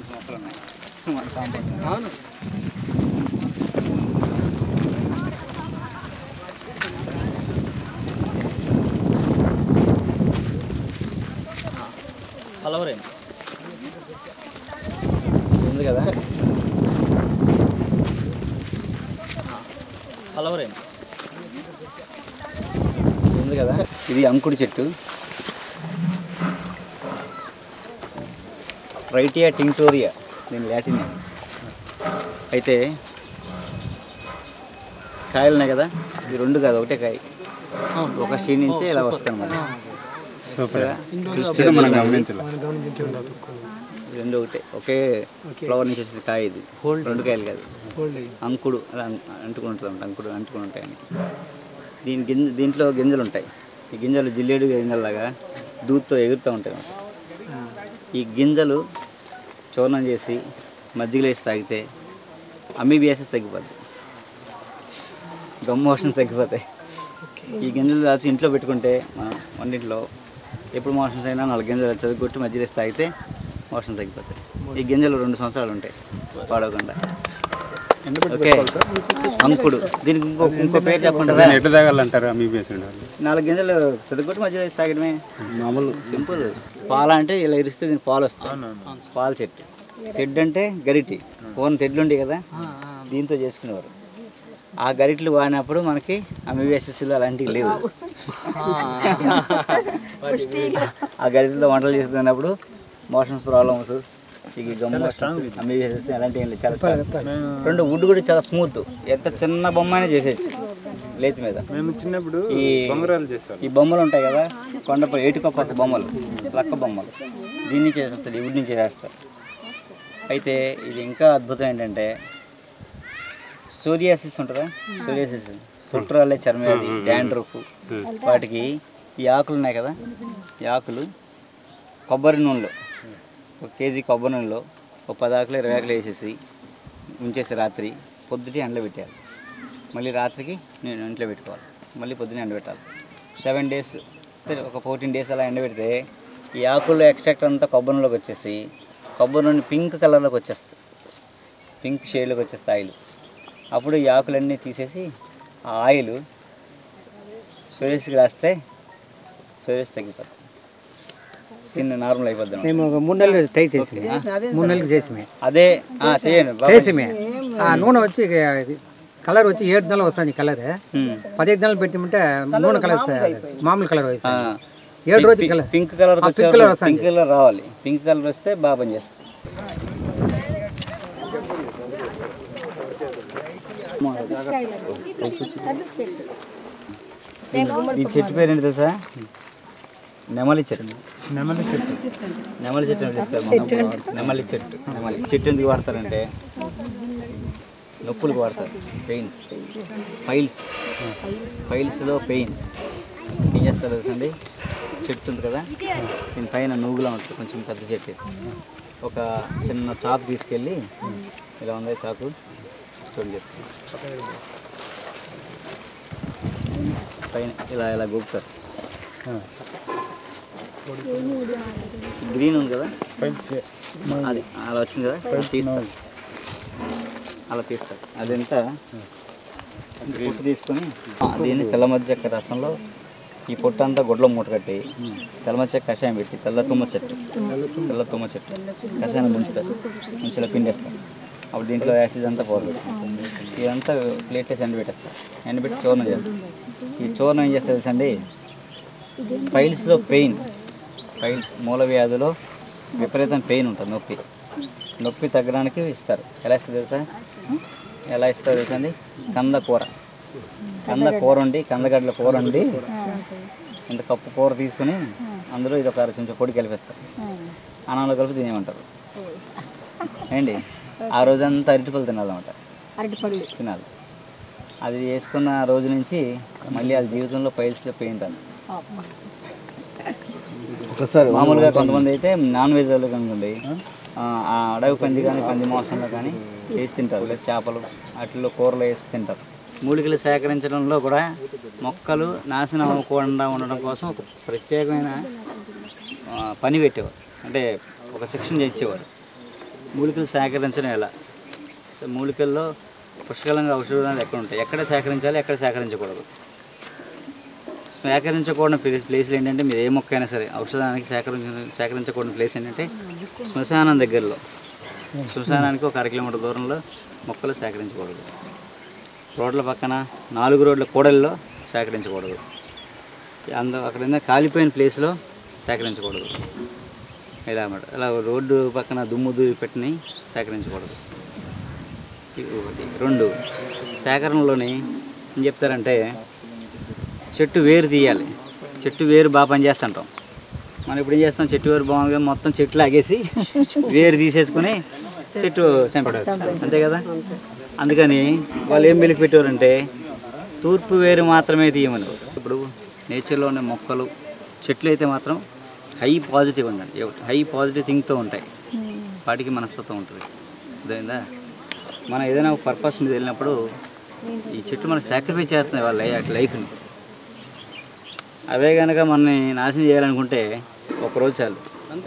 మొక్కలు ఉన్నాయి మన కాంపౌండ్ అవును కలవరేం ఉంది కదా కలవరేం ఉంది కదా ఇది అంకుడి చెట్టు రైటియా టింక్టోరియా దీని లాటిన్ నేమ్. అయితే కాయలు ఉన్నాయి కదా ఇది రెండు కాదు ఒకటే కాయ ఒక షీ నుంచి ఇలా వస్తాయి అన్నమాట చూసారా? సృష్టిలో మనం రెండు ఒకటే ఒకే ఫ్లవర్ నుంచి వచ్చిన కాయ ఇది రెండు కాయలు కాదు అంకుడు అలా అం- అంటుకుని ఉంటుంది అన్నమాట. అంకుడు అంటుకుని ఉంటాయని దీని గింజ దీంట్లో గింజలు ఉంటాయి ఈ గింజలు జిల్లేడు గింజలలాగా దూత్తో ఎగురుతూ ఉంటాయి అన్నమాట. ఈ గింజలు చూర్ణం చేసి మజ్జిగలో వేసి తాగితే అమీబియాసిస్ తగ్గిపోద్ది గమ్ మోషన్స్ తగ్గిపోతాయి ఈ గింజలు దాచి ఇంట్లో పెట్టుకుంటే మనం వంటింట్లో ఎప్పుడు మోషన్స్ అయినా నాలుగు గింజలు చదువుకొట్టి మధ్యలో వేసి తాగితే మోషన్స్ తగ్గిపోతాయి ఈ గింజలు రెండు సంవత్సరాలు ఉంటాయి పాడవకుండా ఓకే అంకుడు దీనికి ఇంకో ఇంకో పేరు చెప్పండి ఎటు తాగాలంటారు మీ పేషెంట్ వాళ్ళు నాలుగు గింజలు చదువుకొట్టి మధ్యలో వేసి తాగడమే మామూలు సింపుల్ పాల అంటే ఇలా ఇరిస్తే దీనికి పాలు వస్తాయి పాల చెట్టు తెడ్డు అంటే గరిటి ఓన్ తెడ్లు ఉండే కదా దీంతో చేసుకునేవారు ఆ గరిట్లు వాడినప్పుడు మనకి అమివేసెస్లు అలాంటివి లేవు ఆ గరిటలతో వంటలు చేస్తున్నప్పుడు మోషన్స్ ప్రాబ్లమ్స్ ఈ గమ్ మోషన్స్ అమివేసెస్ అలాంటివి ఏం లేవు చాలా strong. రెండు వుడ్ కూడా చాలా స్మూత్ ఎంత చిన్న బొమ్మ అయినా చేసేయచ్చు లేతి మీద మేము చిన్నప్పుడు ఈ బొంగరాలు చేస్తాం ఈ బొమ్మలు ఉంటాయి కదా కొండపై ఏటికొప్ప బొమ్మలు లక్క బొమ్మలు దీన్ని చేసేస్తారు ఈ వుడ్ నుంచి చేస్తారు అయితే ఇది ఇంకా అద్భుతం ఏంటంటే సోరియాసిస్ ఉంటుందా సోరియాసిస్ పుట్టురాలే చర్మవ్యాధి డాండ్రఫ్ వాటికి ఈ ఆకులు ఉన్నాయి కదా ఈ ఆకులు కొబ్బరి నూనెలో ఒక కేజీ కొబ్బరి నూనెలో ఒక పది ఆకులు ఇరవై ఆకులు వేసేసి ఉంచేసి రాత్రి పొద్దుటి ఎండలో పెట్టాలి మళ్ళీ రాత్రికి నేను ఇంట్లో పెట్టుకోవాలి మళ్ళీ పొద్దున ఎండబెట్టాలి సెవెన్ డేస్ ఒక ఫోర్టీన్ డేస్ అలా ఎండబెడితే ఈ ఆకుల్లో ఎక్స్ట్రాక్ట్ అంతా కొబ్బరి నూనెలోకి వచ్చేసి కొబ్బరి నూనె పింక్ కలర్లోకి వచ్చేస్తుంది పింక్ షేడ్లోకి వచ్చేస్తుంది ఆయిల్ అప్పుడు ఈ ఆకులన్నీ తీసేసి ఆ ఆయిల్ సోరేస్కి రాస్తే సోరేస్ తగ్గిపోతుంది స్కిన్ నార్మల్ అయిపోద్ది అన్నమాట. మేము ఒక మూడు నెలలు ట్రై చేసి మూడు నెలలకు చేసి అదే ఆ, చేయండి బాగా చేసి ఆ నూనె వచ్చి కలర్ వచ్చి ఏడు నెలలు వస్తుంది కలర్ ఉమ్. పదిహేను నెలలు పెట్టిమంటే నూనె కలర్ మామూలు కలర్ ఆ, వస్తుంది ఏడు రోజులు కలర్ పింక్ కలర్ ఆ, పింక్ కలర్ వస్తుంది. పింక్ కలర్ రావాలి పింక్ కలర్ వస్తే బాగా పనిచేస్తుంది ఈ చెట్టు పేరు ఏంటి తెలుసా నెమలి చెట్టు నెమలి చెట్టు నెమలి చెట్టు అని పిలుస్తారు మన నెమలి చెట్టు నెమలి చెట్టు ఎందుకు వాడతారంటే నొప్పులకు వాడతారు పెయిన్స్ ఫైల్స్ ఫైల్స్లో పెయిన్ ఏం చేస్తారు తెలుసండి చెట్టు ఉంది కదా దీని పైన నువ్వులా ఉంటుంది కొంచెం పెద్ద చెట్టు ఇది. ఒక చిన్న చాకు తీసుకెళ్ళి ఇలా ఉంది చాకు చూడండి చెప్తాను పైన ఇలా ఇలా గొప్పుతారు గ్రీన్ ఉంది కదా అది అలా వచ్చింది కదా అది తీస్తారు అలా తీస్తారు అదంతా పొట్టు తీసుకొని ఆ, దీన్ని తెల్లమద్ద చెక్క రసంలో ఈ పొట్టు అంతా గుడ్లో మూట కట్టి తెల్లమద్ద చెక్క కషాయం పెట్టి తెల్ల తుమ్మ చెట్టు తెల్ల తుమ్మ చెట్టు కషాయం ఉంచుతారు ఉంచిలో పిండేస్తారు అప్పుడు దీంట్లో యాసిడ్ అంతా పోదు ఇదంతా ప్లేట్ వేసి ఎండబెట్టేస్తారు ఎండబెట్టి చూర్ణం చేస్తారు ఈ చూర్ణం ఏం చేస్తారు తెలుసండి ఫైల్స్లో పెయిన్ ఫైల్స్ మూల వ్యాధిలో విపరీతం పెయిన్ ఉంటుంది నొప్పి నొప్పి తగ్గడానికి ఇస్తారు ఎలా ఇస్తారు తెలుసా ఎలా ఇస్తారు తెలుసా అండి కంద కూర కంద కూర వండి కందగడ్డల కూర వండి ఇంత కప్పు కూర తీసుకుని అందులో ఇది ఒక అర చెంచా పొడి కలిపేస్తారు అన్నంలో కలిపి తినేమంటారు ఏంటి ఆ రోజంతా అరటిపళ్ళు తినాలన్నమాట అరటిపళ్ళు తినాలి అది వేసుకున్న రోజు నుంచి మళ్ళీ అది జీవితంలో పైల్స్లో పెయిన్ రాదు ఒకసారి మామూలుగా కొంతమంది అయితే నాన్ వెజ్ వాళ్ళు కనుకోండి ఆ, ఆ అడవి పంది కానీ పంది మాంసంలో కానీ వేసి తింటారు లేదా చేపలు వాటిల్లో కూరలు వేసి తింటారు మూలికలు సేకరించడంలో కూడా మొక్కలు నాశనం అవ్వకుండా ఉండడం కోసం ఒక ప్రత్యేకమైన ఆ, పని పెట్టేవారు అంటే ఒక సెక్షన్ చేయించేవారు మూలికలు సేకరించడం ఎలా సో మూలికల్లో పుష్కలంగా ఔషధాలు ఎక్కడ ఉంటాయి ఎక్కడ సేకరించాలి ఎక్కడ సేకరించకూడదు సేకరించకూడని ప్లేస్ ప్లేస్లు ఏంటంటే మీరు ఏ మొక్క అయినా సరే ఔషధానికి సేకరించ సేకరించకూడని ప్లేస్ ఏంటంటే శ్మశానం దగ్గరలో శ్మశానానికి ఒక అర కిలోమీటర్ దూరంలో మొక్కలు సేకరించకూడదు రోడ్ల పక్కన నాలుగు రోడ్ల కూడలిలో సేకరించకూడదు అంద అక్కడ ఉన్న కాలిపోయిన ప్లేస్లో సేకరించకూడదు ఇలా అన్నమాట ఇలా రోడ్డు పక్కన దుమ్ము దువ్వి పెట్టినవి సేకరించకూడదు ఇది ఒకటి రెండు సేకరణలోని ఏం చెప్తారంటే చెట్టు వేరు తీయాలి చెట్టు వేరు బాగా పనిచేస్తుంటాం మనం ఇప్పుడు ఏం చేస్తాం చెట్టు వేరు బాగుంది మొత్తం చెట్లు ఆగేసి వేరు తీసేసుకుని చెట్టు చంపేస్తాం అంతే కదా అందుకని వాళ్ళు ఏం వెలికి పెట్టారంటే తూర్పు వేరు మాత్రమే తీయమని ఇప్పుడు నేచర్లో ఉన్న మొక్కలు చెట్లు అయితే మాత్రం హై పాజిటివ్ ఉందండి హై పాజిటివ్ థింగ్తో ఉంటాయి వాటికి మనస్తత్వం ఉంటుంది అర్థమైందా మనం ఏదైనా ఒక పర్పస్ మీద వెళ్ళినప్పుడు ఈ చెట్టు మనకు సాక్రిఫైస్ చేస్తున్నాయి వాళ్ళ లై- లైఫ్ని అవే కనుక మనని నాశనం చేయాలనుకుంటే ఒకరోజు చాలు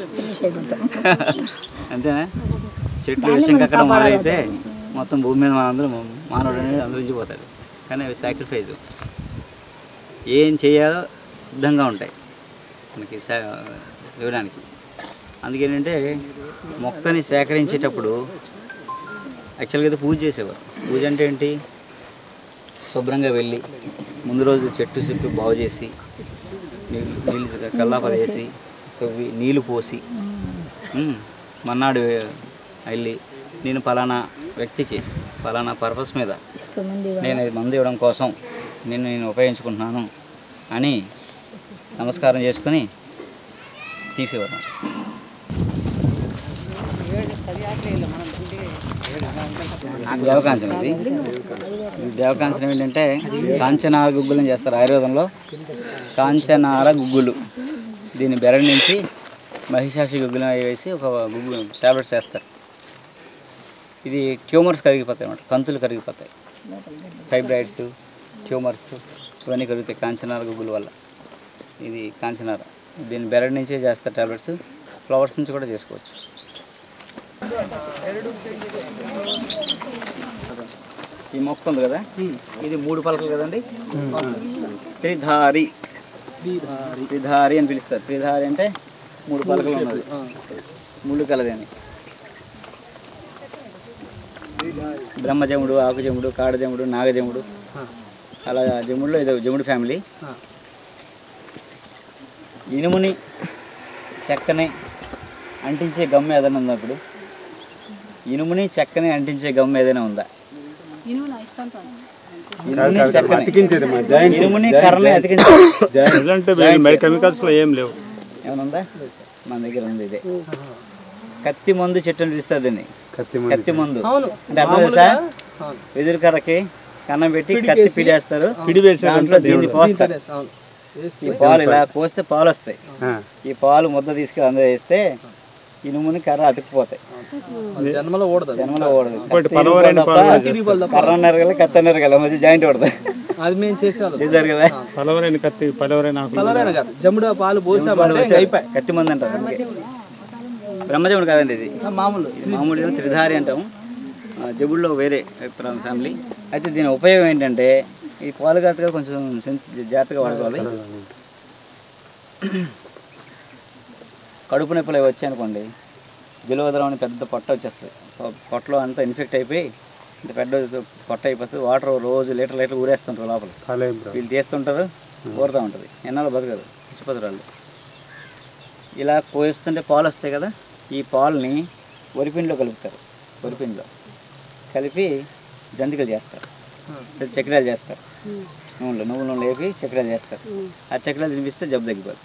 అంతేనా చెట్లు విషయం అక్కడ మొదలైతే మొత్తం భూమి మీద మనందరం మానవుడు అనేది అంతరించిపోతాడు కానీ అవి సాక్రిఫైస్ ఏం చేయాలో సిద్ధంగా ఉంటాయి మనకి సా- ఇవ్వడానికి అందుకేంటంటే మొక్కని సేకరించేటప్పుడు యాక్చువల్గా అయితే పూజ చేసేవారు పూజ అంటే ఏంటి శుభ్రంగా వెళ్ళి ముందు రోజు చెట్టు చుట్టూ బాగు చేసి నీళ్ళు నీళ్ళు కల్లాపలు వేసి తవ్వి నీళ్ళు పోసి ఉమ్, మన్నాడు వెళ్ళి నేను పలానా వ్యక్తికి పలానా పర్పస్ మీద నేను ఇది మందు ఇవ్వడం కోసం నిన్ను నేను ఉపయోగించుకుంటున్నాను అని నమస్కారం చేసుకుని తీసేవారు ఇది దేవకాంచనం ఇది ఇది దేవకాంచనం ఏంటంటే కాంచనార గుగ్గులు అని చేస్తారు ఆయుర్వేదంలో కాంచనార గుగ్గులు దీన్ని బెరడు నుంచి మహిషాసి గుగ్గులు అవి వేసి ఒక గుగ్గు టాబ్లెట్స్ వేస్తారు ఇది ట్యూమర్స్ కరిగిపోతాయి అన్నమాట కంతులు కరిగిపోతాయి ఫైబ్రాయిడ్స్ ట్యూమర్స్ ఇవన్నీ కరుగుతాయి కాంచనార గుగ్గుల వల్ల ఇది కాంచనార దీన్ని బెరడు నుంచే చేస్తారు టాబ్లెట్స్ ఫ్లవర్స్ నుంచి కూడా చేసుకోవచ్చు ఈ మొక్క ఉంది కదా ఇది మూడు పలకలు కదండి త్రిధారి త్రిధారి అని పిలుస్తారు త్రిధారి అంటే మూడు పలకలు ఉన్నది ముళ్ళు కలది అని బ్రహ్మజముడు ఆకుజముడు కాడజముడు నాగజముడు అలా జముడులో ఇది జముడు ఫ్యామిలీ ఇనుముని చెక్కని అంటించే గమ్మ ఏదైనా ఉందా ఇప్పుడు ఇనుముని చెక్కని అంటించే గమ్మ ఏదైనా ఉందా ఇనుముని చెక్కని అతికించేది మా జాయింట్ ఇనుముని కర్రని అతికించే అంటే కెమికల్స్ లో ఏం లేవు ఏమైనా ఉందా మన దగ్గర ఉంది ఇదే కత్తి మందు చెట్టు అని పిలుస్తుంది దీన్ని కత్తి కత్తి మందు అంటే అర్థం తెలుసా వెదురు కర్రకి కన్నం పెట్టి కత్తి పిడేస్తారు పిడి వేసే దాంట్లో దీన్ని పోస్తారు ఈ పాలు ఇలా పోస్తే పాలు వస్తాయి ఆ, ఈ పాలు ముద్ద తీసుకెళ్ళి అందరూ వేస్తే ఇనుముని కర్ర అతుక్కుపోతాయి జన్మలో ఓడదు జన్మలో ఓడదు కత్తి పలవరైన ఇనుముకోవాలి తప్ప కర్ర నరగల కత్తి నరగల మధ్య జాయింట్ పడుతుంది అది మేము చేసేవాళ్ళం చేశారు కదా పలవరైన కత్తి పలవరైన ఆకులు కలరైన కాదు జమ్ముడు పాలు పోసామంటే ఇంకా అయిపోయి కత్తి మంది అంటారు అందుకే. బ్రహ్మజముడు కాదండి ఇది మామూలు ఇది మామూలుగా త్రిధారి అంటాము ఆ, జబుల్లో వేరే ఫ్యామిలీ అయితే దీని ఉపయోగం ఏంటంటే ఈ పాలు కరెక్ట్గా కొంచెం సెన్స్ జాగ్రత్తగా వాడుకోవాలి కడుపు నొప్పులు అవి వచ్చాయనుకోండి జలవదరం అని పెద్ద పొట్ట వచ్చేస్తుంది పొ- పొట్టలో అంతా ఇన్ఫెక్ట్ అయిపోయి ఇంత పెద్ద పొట్ట అయిపోతుంది వాటర్ రోజు లీటర్ లీటర్ ఊరేస్తుంటారు లోపల కాలేయం బ్రో వీళ్ళు తీస్తుంటారు ఊరుతూ ఉంటుంది ఎన్నాళ్ళు బతకదు చచ్చిపోతారు వాళ్ళు ఇలా కోయిస్తుంటే పాలు వస్తాయి కదా ఈ పాలని వరిపిండిలో కలుపుతారు వరిపిండిలో కలిపి జంతికలు చేస్తారు లేదా చక్రాలు చేస్తారు నూనెలో నువ్వుల నూనె లేపి చక్రాలు చేస్తారు ఆ చక్రాలు తినిపిస్తే జబ్బు తగ్గిపోతుంది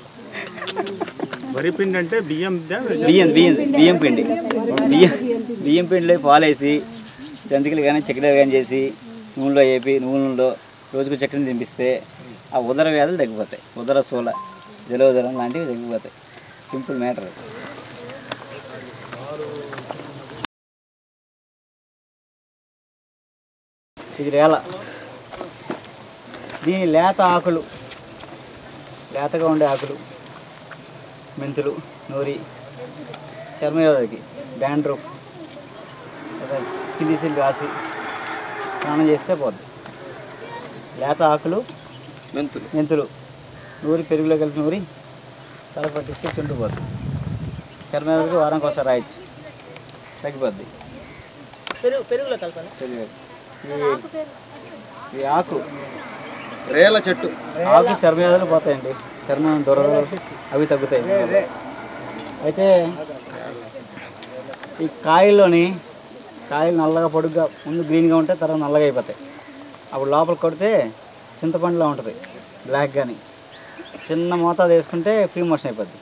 వరి పిండి అంటే బియ్యం దా? బియ్యం బియ్యం బియ్యం పిండి బియ్యం బియ్యం పిండిలో పాలేసి జంతికలు కానీ చక్కెర కానీ చేసి నూనెలో వేపి నూనెలో రోజుకు చక్కెరని తినిపిస్తే ఆ ఉదర వ్యాధులు తగ్గిపోతాయి ఉదర సూల జలోదరం లాంటివి తగ్గిపోతాయి సింపుల్ మ్యాటర్ ఇది రేల దీని లేత ఆకులు లేతగా ఉండే ఆకులు మెంతులు నూరి చర్మయోధకి డాండ్రూఫ్ స్కిన్ డిసీజ్ రాసి స్నానం చేస్తే పోద్ది లేత ఆకులు మెంతులు మెంతులు నూరి పెరుగులో కలిపి నూరి తల పట్టిస్తే చుండిపోద్ది చర్మానికి వారానికి ఒకసారి రాయొచ్చు తగ్గిపోద్ది పెరుగు పెరుగులో కలపాలి తెలియదు ఈ ఆకు రేల చెట్టు ఆకు చర్మవ్యాధులు పోతాయండి చర్మం దొరలు అవి తగ్గుతాయి అయితే ఈ కాయల్లోని కాయలు నల్లగా పొడుగ్గా ముందు గ్రీన్గా ఉంటే తర్వాత నల్లగా అయిపోతాయి అప్పుడు లోపల కొడితే చింతపండులా ఉంటుంది బ్లాక్ కానీ చిన్న మోతాదు వేసుకుంటే ఫ్రీ మోషన్ అయిపోద్ది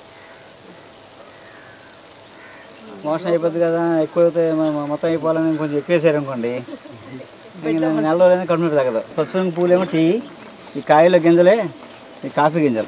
మోషన్ అయిపోద్ది కదా ఎక్కువ అయితే మ- మ- మొత్తం అయిపోవాలని కొంచెం ఎక్కువ వేసారు అనుకోండి ఇంకా నెల రోజులైనా కడుపు నొప్పి తగ్గదు పసుపు రంగు పూలేమో టీ ఈ కాయల గింజలే ఈ కాఫీ గింజలు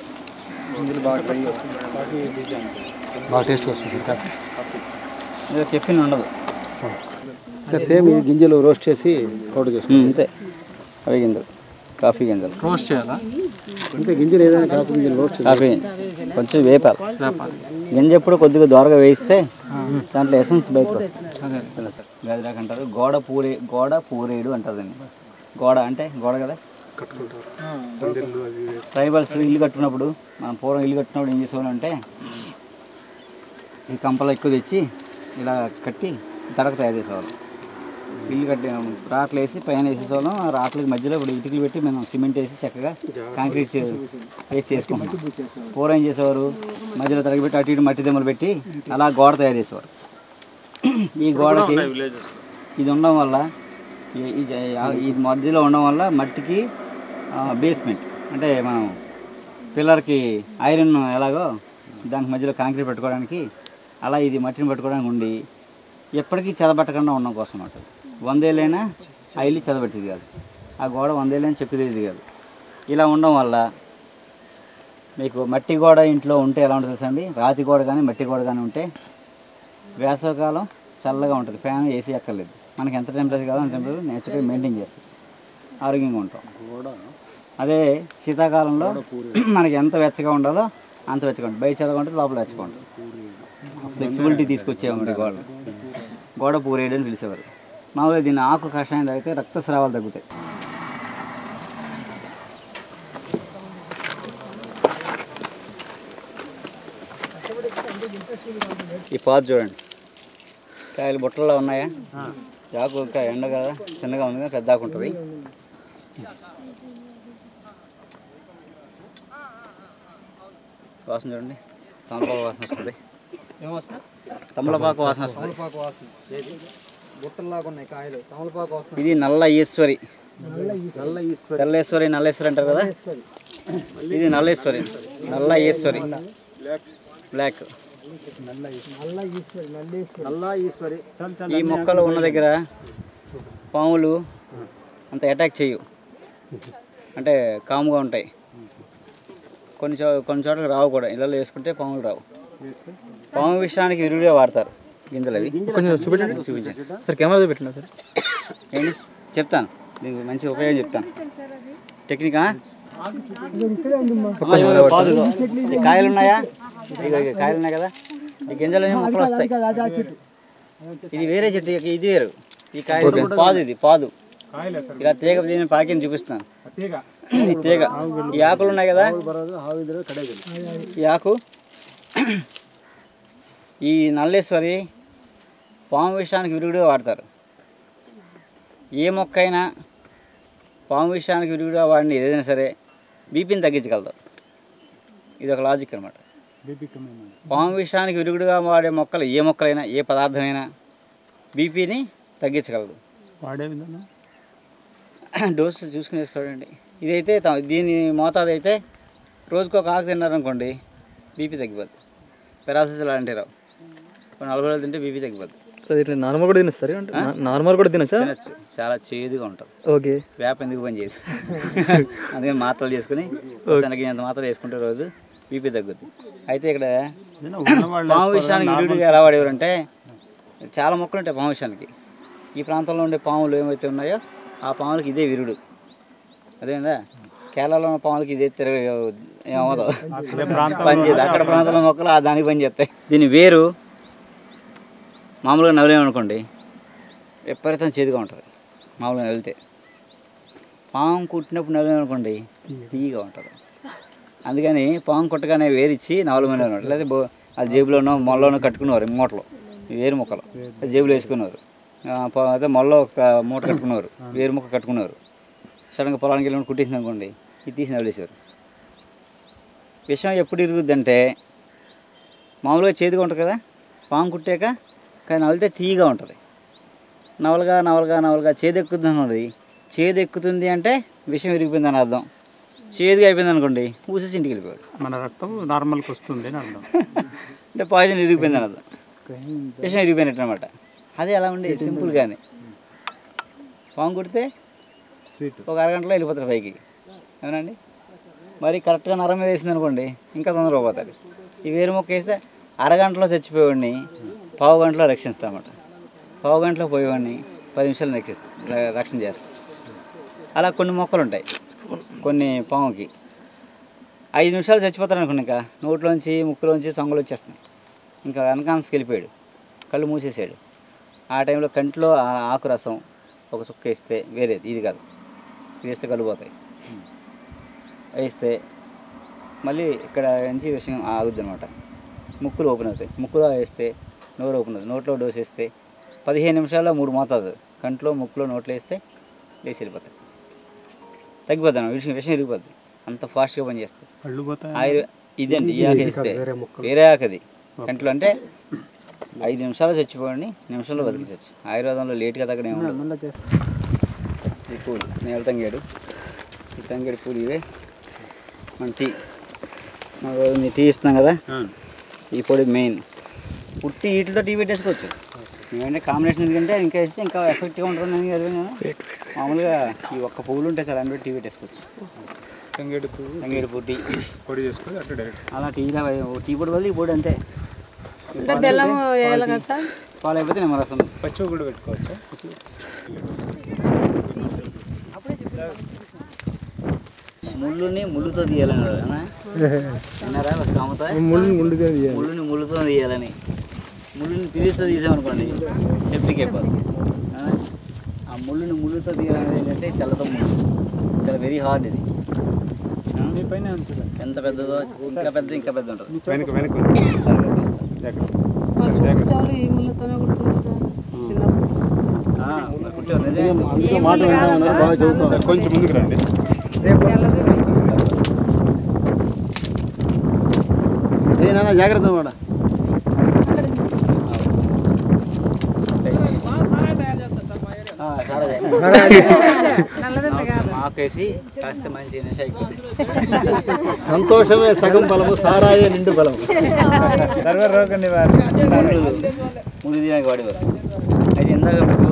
బాగా టేస్ట్ వస్తుంది సార్ కాఫీ ఇందులో కెఫిన్ ఉండదు సార్ సేమ్ ఈ గింజలు రోస్ట్ చేసి పౌడర్ చేసుకో అంతే అవి గింజలు కాఫీ గింజలు రోస్ట్ చేయాలా అంతే గింజలు ఏదైనా కాఫీ గింజలు రోస్ట్ చేసి కాఫీ గింజలు కొంచెం వేపాలి గింజ ఎప్పుడు కొద్దిగా దోరగా వేయిస్తే దాంట్లో ఎసెన్స్ బయటకు వస్తుంది గదిరాక అంటారు గోడ పూరే గోడ పూరేడు అంటారు దీన్ని గోడ అంటే గోడ కదా ట్రైబల్స్ ఇల్లు కట్టుకున్నప్పుడు మనం పూర్వం ఇల్లు కట్టినప్పుడు ఏం చేసేవాళ్ళు అంటే ఈ కంపలు ఎక్కువ తెచ్చి ఇలా కట్టి తడక తయారు చేసేవాళ్ళం ఇల్లు కట్టి రాట్లు వేసి పైన వేసేసేవాళ్ళం ఆ రాట్లకి మధ్యలో ఇప్పుడు ఇటుకలు పెట్టి మనం సిమెంట్ వేసి చక్కగా కాంక్రీట్ చే- వేసి చేసుకుంటాం పూర్వం ఏం చేసేవారు మధ్యలో తరగబెట్టి అటు ఇటు మట్టి దెమ్మలు పెట్టి అలా గోడ తయారు చేసేవారు ఈ గోడకి ఇది ఉండడం వల్ల ఈ- ఈ జ- ఈ మధ్యలో ఉండడం వల్ల మట్టికి బేస్మెంట్ అంటే మనం పిల్లర్కి ఐరన్ ఎలాగో దానికి మధ్యలో కాంక్రీట్ పెట్టుకోవడానికి అలా ఇది మట్టిని పట్టుకోవడానికి ఉండి ఎప్పటికీ చెదబట్టకుండా ఉండడం కోసం అన్నమాట వందేళ్ళైనా ఆ ఇల్లు చెదబట్టేది కాదు ఆ గోడ వందేళ్ళైనా చెక్కుదేది కాదు ఇలా ఉండడం వల్ల మీకు మట్టి గోడ ఇంట్లో ఉంటే ఎలా ఉంటుంది తెలుసా అండి రాతి గోడ కానీ మట్టి గోడ కానీ ఉంటే వేసవకాలం చల్లగా ఉంటుంది ఫ్యాన్ ఏసీ ఎక్కర్లేదు మనకి ఎంత టెంపరేచర్ కావాలో అంత టెంపరేచర్ నేచురల్గా మెయింటైన్ చేస్తుంది ఆరోగ్యంగా ఉంటాం అదే శీతాకాలంలో మనకి ఎంత వెచ్చగా ఉండాలో అంత వెచ్చగా ఉంటుంది బయట చల్లగా ఉంటుంది లోపల వెచ్చగా ఉంటుంది ఫ్లెక్సిబిలిటీ తీసుకొచ్చేవాడి గోడ గోడ పూరేడు అని పిలిచేవారు మామూలుగా దీన్ని ఆకు కషాయం తాగితే రక్తస్రావాలు తగ్గుతాయి ఈ పాత చూడండి కాయలు బుట్టల్లో ఉన్నాయా ఆకు ఇంకా ఎండ కదా చిన్నగా ఉంది కదా పెద్ద ఆకు ఉంటుంది వాసన చూడండి తమలపాకు వాసన వస్తుంది ఏమొస్తా తమలపాకు వాసన వస్తుంది తమలపాకు వాసన బుట్టల్లాగా ఉన్నాయి కాయలు తమలపాకు వాసన ఇది నల్ల ఈశ్వరి నల్ల ఈశ్వరి తెల్లేశ్వరి నల్లేశ్వరి అంటారు కదా ఇది నల్లేశ్వరి నల్ల ఈశ్వరి బ్లాక్ నల్ల ఈశ్వరి ఈ మొక్కలు ఉన్న దగ్గర పాములు అంత అటాక్ చేయు అంటే కాముగా ఉంటాయి కొన్ని చో కొన్ని చోట్ల రావు కూడా ఇళ్ళలో వేసుకుంటే పాములు రావు పాము విషయానికి విరుగుడే వాడతారు గింజలు అవి కొంచెం చూపెట్టండి చూపించండి సార్ కెమెరా చూపెట్టినా సార్ ఏంటి చెప్తాను దీనికి మంచి ఉపయోగం చెప్తాను టెక్నికా పాదు ఈ కాయలు ఉన్నాయా ఇగో ఇగో కాయలు ఉన్నాయి కదా ఈ గింజలు మొక్కలు వస్తాయి ఇది వేరే చెట్టు ఇక ఇది వేరు ఈ కాయలు పాదు ఇది పాదు ఇలా తీగ దీని పాకిని చూపిస్తాను ఈ తీగ ఈ ఆకులు ఉన్నాయి కదా ಹಾವಿದ್ರೆ ಕಡೆಗೆ ఈ ఆకు ఈ నల్లేశ్వరి పాము విషయానికి విరుగుడుగా వాడతారు ఏ మొక్క అయినా పాము విషయానికి విరుగుడుగా వాడిన ఏదైనా సరే బీపీని తగ్గించగలదు ఇది ఒక లాజిక్ అనమాట పాము విషయానికి విరుగుడుగా వాడే మొక్కలు ఏ మొక్కలైనా ఏ పదార్థమైనా బీపీని తగ్గించగలదు వాడే విధానం డోసు చూసుకుని వేసుకోండి ఇదైతే త- దీని మోతాదు అయితే రోజుకు ఒక ఆకు తిన్నారనుకోండి బీపీ తగ్గిపోద్ది పెరాలసిస్ లాంటివి రావు ఒక నలభై రోజులు తింటే బీపీ తగ్గిపోద్ది సార్ ఇట్లా నార్మల్ కూడా తినస్తారు అంటే నార్మల్ కూడా తినచ్చా తినచ్చు చాలా చేదుగా ఉంటుంది ఓకే వేప ఎందుకు పని చేయదు అందుకని మాత్రలు చేసుకుని శనగ ఎంత మాత్రం వేసుకుంటే రోజు బీపీ తగ్గుద్ది అయితే ఇక్కడ పాము విషయానికి విరుడుగా ఎలా వాడేవారంటే చాలా మొక్కలు ఉంటాయి పాము విషయానికి ఈ ప్రాంతంలో ఉండే పాములు ఏమైతే ఉన్నాయో ఆ పాములకి ఇదే విరుడు అదేందా కేరళలో ఉన్న పాములకి ఇదే తిరగ ఏమవుదో పని చేయదు అక్కడ ప్రాంతంలో మొక్కలు ఆ దానికి పని చేస్తాయి దీని వేరు మామూలుగా నవ్వలేమనుకోండి విపరీతం చేదుగా ఉంటుంది మామూలుగా నవ్వితే పాము కుట్టినప్పుడు నవ్వలేమనుకోండి తీయగా ఉంటుంది అందుకని పాము కుట్టగానే వేరిచ్చి నవలమైన లేదా బో ఆ జేబులోనో మొల్లోనో కట్టుకునేవారు ఈ మూటలు ఈ వేరు మొక్కలు జేబులో వేసుకున్నారు ఆ, ప- అదే మొల్లో ఒక మూట కట్టుకునేవారు వేరు మొక్క కట్టుకునేవారు సడన్గా పొలానికి వెళ్ళి కుట్టేసింది అనుకోండి ఇది తీసి నవలేసారు విషం ఎప్పుడు ఇరుగుద్దంటే మామూలుగా చేదుగా ఉంటుంది కదా పాము కుట్టాక కానీ నవలితే తీయగా ఉంటుంది నవలుగా నవలుగా నవలుగా చేదు ఎక్కుతుంది అనుకోండి చేదు ఎక్కుతుంది అంటే విషం విరిగిపోయింది అని అర్థం చేదుగా అయిపోయింది అనుకోండి ఊసేసి ఇంటికి వెళ్ళిపోయాడు మన రక్తం నార్మల్కి వస్తుంది అని అర్థం అంటే పాయిజన్ విరిగిపోయింది అని అర్థం విషం విరిగిపోయినట్టు అనమాట అది ఎలా ఉండేది సింపుల్గానే పాము కుడితే ఒక అరగంటలో వెళ్ళిపోతారు పైకి అవునండి మరి కరెక్ట్గా నరం మీద వేసింది అనుకోండి ఇంకా తొందరగా పోతాడు ఈ వేరు మొక్క వేస్తే అరగంటలో చచ్చిపోయేవాడిని పావు గంటలో రక్షిస్తామన్నమాట పావు గంటలో పోయేవాడిని పది నిమిషాలు రక్షిస్తా ర- రక్షణ చేస్తాం అలా కొన్ని మొక్కలు ఉంటాయి కొన్ని పాముకి ఐదు నిమిషాలు చచ్చిపోతారు అనుకోండి ఇంకా నోట్లోంచి ముక్కులోంచి సొంగలు వచ్చేస్తున్నాయి ఇంకా అన్కాన్స్కి వెళ్ళిపోయాడు కళ్ళు మూసేసాడు ఆ టైంలో కంట్లో ఆ ఆకు రసం ఒక చుక్క వేస్తే వేరేది ఇది కాదు ఇది వేస్తే కళ్ళు పోతాయి వేస్తే మళ్ళీ ఇక్కడ నుంచి విషయం ఆగుద్ది అనమాట ముక్కులు ఓపెన్ అవుతాయి ముక్కులో వేస్తే నోరు ఓపెన్ అవుతుంది నోట్లో డోస్ వేస్తే పదిహేను నిమిషాల్లో మూడు మోతాదు కంట్లో ముక్కులో నోట్లో వేస్తే లేచి వెళ్ళిపోతాయి తగ్గిపోతాను విషయం విషయం ఇరిగిపోద్ది అంత ఫాస్ట్గా పనిచేస్తుంది కళ్ళు పోతాయి ఆయుర్ ఇదండి ఈ ఆకు వేస్తే వేరే ఆకు అది కంట్లో అంటే ఐదు నిమిషాలు చచ్చిపోండి నిమిషంలో బతికించవచ్చు ఆయుర్వేదంలో లేట్గా తగ్గడం ఏమి ఉండదు ఈ పూలు నేల తంగేడు ఈ తంగేడు పూలు ఇవే మన టీ మన రోజు టీ ఇస్తున్నాం కదా ఈ పొడి మెయిన్ పుట్టి వీటితో టీ పెట్టేసుకోవచ్చు ఎందుకంటే కాంబినేషన్ ఎందుకంటే ఇంకా వేస్తే ఇంకా ఎఫెక్ట్గా ఉంటుందని అర్థం కదా మామూలుగా ఈ ఒక్క పువ్వులు ఉంటే చాలా అన్ని టీ పెట్టేసుకోవచ్చు తంగేడు పువ్వు తంగేడు పుట్టి పొడి చేసుకొని అట్లా డైరెక్ట్ అలా టీలో టీ పొడి బదులు ఈ పొడి అంతే బెల్లం వేయాలి కదా సార్ పాలు అయిపోతే నిమ్మరసం పచ్చి కూడా పెట్టుకోవచ్చు ముళ్ళుని ముళ్ళుతో తీయాలని అన్నా? విన్నారా ఒక సామెత ముళ్ళు ముళ్ళుగా ముళ్ళుని ముళ్ళుతో తీయాలని ముళ్ళుని పిలిస్తే తీసామనుకోండి సెప్టిక్ అయిపోతుంది ఆ? ఆ ముళ్ళుని ముళ్ళుతో తీయాలనేది ఏంటంటే తెల్లతో ముళ్ళు చాలా వెరీ హార్డ్ ఇది ఆ? ఎంత పెద్దదో ఇంకా పెద్ద ఇంకా పెద్ద ఉంటుంది వెనక వెనక ఉంది. సరిగ్గా తీస్తాం. మా చాలు ఈ ముళ్ళతోనే కుట్టుకుంటాం సార్ చిన్నప్పుడు ఆ, మరి కుట్టే ఉన్నది. అందుకే మాట వింటా ఉన్నారు బాగా చదువుతాం సార్ కొంచెం ముందుకు రండి ఏనా జాగ్రత్త వాడ ఆ, చాలా చేస్తాం. నల్లదెండ కాదు మాకేసి కాస్త మంచి నిష అయిపోయింది సంతోషమే సగం బలము సారాయే నిండు బలము ముళ్ళు ముళ్ళు తినక వాడేవారు అయితే ఇందాక మీకు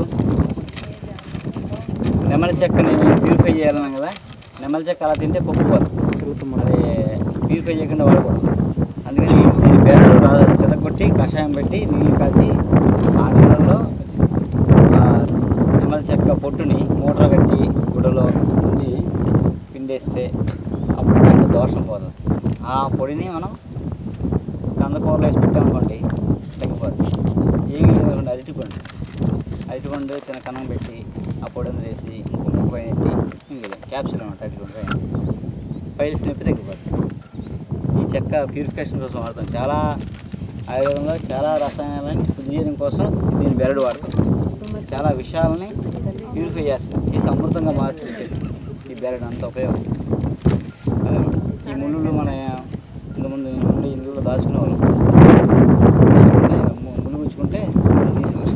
నెమలి చెక్కని ప్యూరిఫై చేయాలన్నాం కదా నెమలి చెక్క అలా తింటే పప్పు పోదు అది ప్యూరిఫై చేయకుండా వాడకూడదు అందుకని దీని పేరులో చెతకొట్టి కషాయం పెట్టి నీళ్ళు కాచి ఆ నీళ్ళల్లో ఆ నెమలి చెక్క పొట్టుని మూటలో కట్టి గుడలో ఉంచి పిండేస్తే అప్పుడు దాంట్లో దోషం పోదు ఆ పొడిని మనం కందకూరలో వేసి పెట్టామనుకోండి తగ్గిపోద్ది ఏమీ లేకుండా అరటిపండు అరటిపండు చిన్న కన్నం పెట్టి ఆ పొడిని వేసి ఇంకో ముక్క పైన పెట్టి ఇంకేం క్యాప్సూల్ అనమాట అరటిపండు పైన పైల్స్ నొప్పి తగ్గిపోద్ది ఈ చెక్క ప్యూరిఫికేషన్ కోసం వాడతాం చాలా ఆయుర్వేదంలో చాలా రసాయనాలని శుద్ధి చేయడం కోసం దీన్ని బెరడు వాడతాం చాలా విషయాలని ప్యూరిఫై చేస్తుంది చేసి అమృతంగా మార్చే చెట్టు ఈ బెరడు అంత ఉపయోగం అదనమాట. ఈ ముళ్ళు మన ఇంతకుముందు ఉండి ఇందులో దాచుకునే వాళ్ళం దాచుకుంటే ము- ముళ్ళు గుచ్చుకుంటే తీసేవారు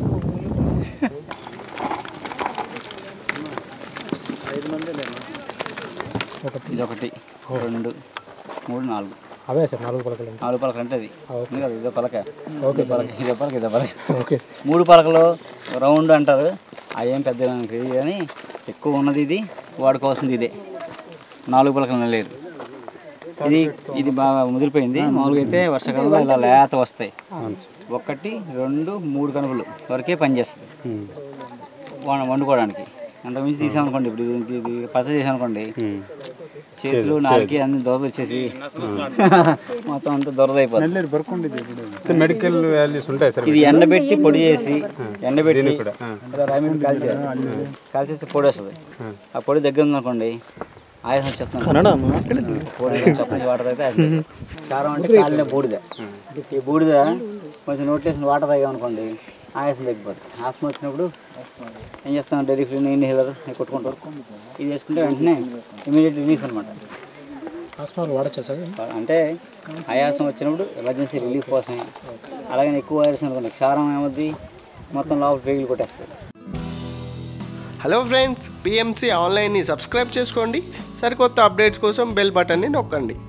ఇది ఒకటి రెండు మూడు నాలుగు అవే సార్ నాలుగు పలకలు నాలుగు పలకలు అంటే అది ఉంది కదా ఇదో పలక ఓకే ఇదో పలక ఇదో పలక ఇదో పలక ఓకే సార్ మూడు పలకలు రౌండ్ అంటారు అవి ఏం పెద్ద నాకు తెలియదు కానీ ఎక్కువ ఉన్నది ఇది వాడుకోవాల్సింది ఇదే నాలుగు పలకలు లేరు ఇది ఇది బాగా ముదిరిపోయింది మామూలుగా అయితే వర్షాకాలంలో ఇలా లేత వస్తాయి ఒకటి రెండు మూడు కనుకలు వరకే పనిచేస్తుంది వం- వండుకోవడానికి అంతకుమించి తీసామనుకోండి ఇప్పుడు ఇది ఇది పచ్చ చేసామనుకోండి చేతులు నాలుగు అన్ని దొరద వచ్చేసి మొత్తం అంతా దొరద అయిపోతుంది నెల్లూరు బరుకుండేది ఇప్పుడు మెడికల్ వాల్యూస్ ఉంటాయి సార్ ఇది ఎండబెట్టి పొడి చేసి ఎండబెట్టి కూడా ఆ. ఇలా రాయమండ్రి కాల్చేయాలి కాల్చేస్తే పొడి వస్తుంది ఆ పొడి దగ్గర ఉందనుకోండి ఆయాసం వచ్చేస్తుంది పొడి చప్పని వాటర్ అయితే అది కారం అంటే కాలిన బూడిద ఈ బూడిద కొంచెం నోట్లేసిన వాటర్ తాగామనుకోండి ఆయాసం తగ్గిపోతుంది ఆస్మా వచ్చినప్పుడు ఏం చేస్తాం డైరీ ఫ్రీ ఇన్హేలర్ కొట్టుకుంటారు ఇది వేసుకుంటే వెంటనే ఇమీడియట్ రిలీఫ్ అనమాట ఆస్మాలు వాడచ్చా సార్ అంటే ఆయాసం వచ్చినప్పుడు ఎమర్జెన్సీ రిలీఫ్ కోసమే అలాగే ఎక్కువ ఆయాసం అనుకోండి క్షారం ఏమవుద్ది మొత్తం లోపల పేగులు కొట్టేస్తుంది హలో ఫ్రెండ్స్ పిఎంసి ఆన్లైన్ని సబ్స్క్రైబ్ చేసుకోండి సరికొత్త అప్డేట్స్ కోసం బెల్ బటన్ని నొక్కండి